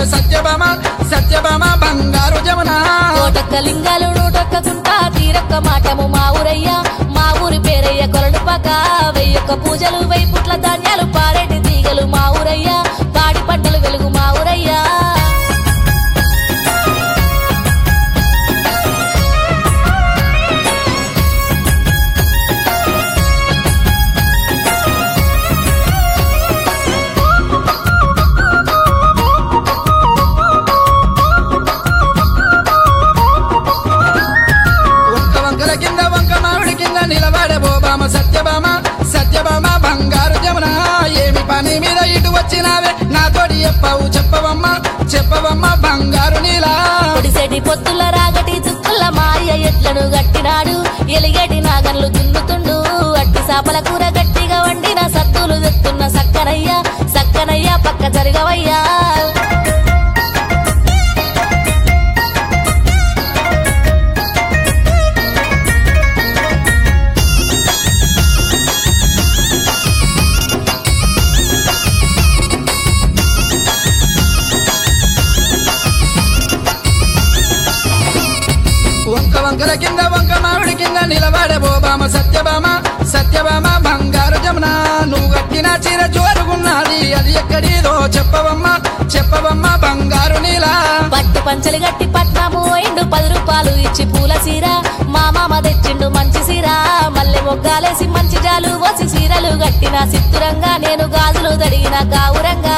నావే సత్యభామ సత్యభామ బంగారు జమున కోటొక్క లింగాలు నూటొక్క గుంట తీరొక్క మాటము మా ఊరయ్య మా ఊరి పేరయ్య కొలడు పక్క వెయ్యొక్క పూజలు వెయ్యి పుట్ల ధాన్యాలు పారేటి తీగలు మా ఊరయ్య పాడి పంటలు వెలుగు మా ఊరయ్య ఒక్క వంకల కింద వంక మామిడి కింద నిలబడే బోబామ సత్యభామ సత్యభామ బంగారు జమున ఏమి పని మీద ఇటు వచ్చినావే నాతోటి చెప్పవు చెప్పవమ్మ చెప్పవమ్మ బంగారు నీలా పొడిసెటి పొత్తుల రాగటి దుక్కుల మాయ ఎట్లను గట్టినాడు ఎలిగేటి నాగన్లు దున్నుతుండు అట్టి సాపల కూర గట్టిగా వండిన సత్తులు తెస్తున్న సక్కనయ్య సక్కనయ్య పక్క జరగవయ్యా వంక వంకల కింద వంక మామిడి కింద నిలబడే బోబామ సత్యభామ సత్యభామ బంగారు జమున నువ్వు కట్టిన చీర జోరుగున్నది అది ఎక్కడిదో చెప్పవమ్మ చెప్పవమ్మ బంగారు నీలా పట్టు పంచలు గట్టి పట్నము పోయిండు పది రూపాయలు ఇచ్చి పూల సీర మా మామ తెచ్చిండు మంచి సీర మల్లె మొగ్గాలేసి మంచి జాలు పోసి సీరలు గట్టిన సిత్తురంగా నేను గాజులు తడిగిన గావురంగా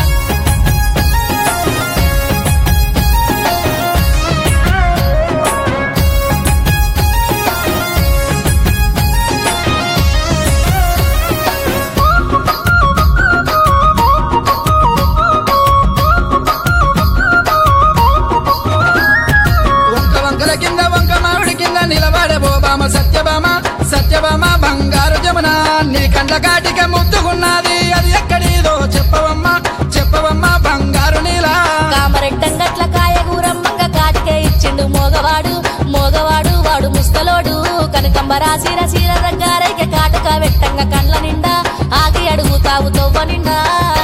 వంక వంకల కింద వంక మామిడి కింద నిలబడే బోబామ సత్యభామ సత్యభామ బంగారు జమున నీ కండ్ల కాటిక ముద్దుకున్నది అది ఎక్కడిదో చెప్పవమ్మ చెప్పవమ్మ బంగారు నీలా కామరెట్టంగట్ల కాయగూరమ్మంగ కాటికే ఇచ్చిండు మోగవాడు మోగవాడు వాడు ముస్తలోడు కనకంబ రాసిర సీర రంగారైక కాటుక వెట్టంగ కండ్ల నిండా ఆగి అడుగుతావు తొవ్వ నిండా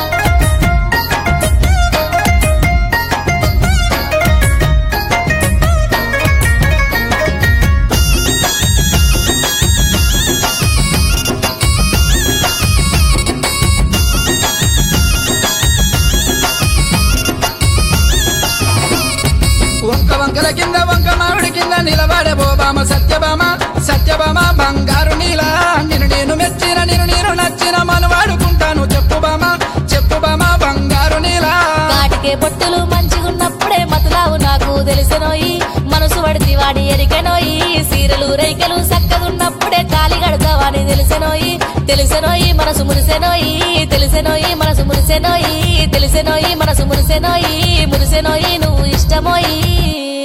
వంక వంకల కింద వంక మామిడి కింద నిలబడే బోబామ సత్యభామ సత్యభామ బంగారు నీలా నిన్ను నేను మెచ్చిన నిన్ను నేను నచ్చిన మనవాడుకుంటాను చెప్పు బామ చెప్పు బామ బంగారు నీలా కాటికే బొట్టులు మంచిగున్నప్పుడే మతులావు నాకు తెలిసినోయి మనసు పడితే వాడి ఎరికెనోయి సీరలు రైకెలు సక్కగున్నప్పుడే తాలి గడతావని తెలిసినోయి తెలిసినోయి మనసు మురిసెనోయి తెలిసినోయి మనసు మురిసెనోయి తెలిసినోయి మనసు మురిసెనోయి మురిసెనోయి నువ్వు ఇష్టమోయి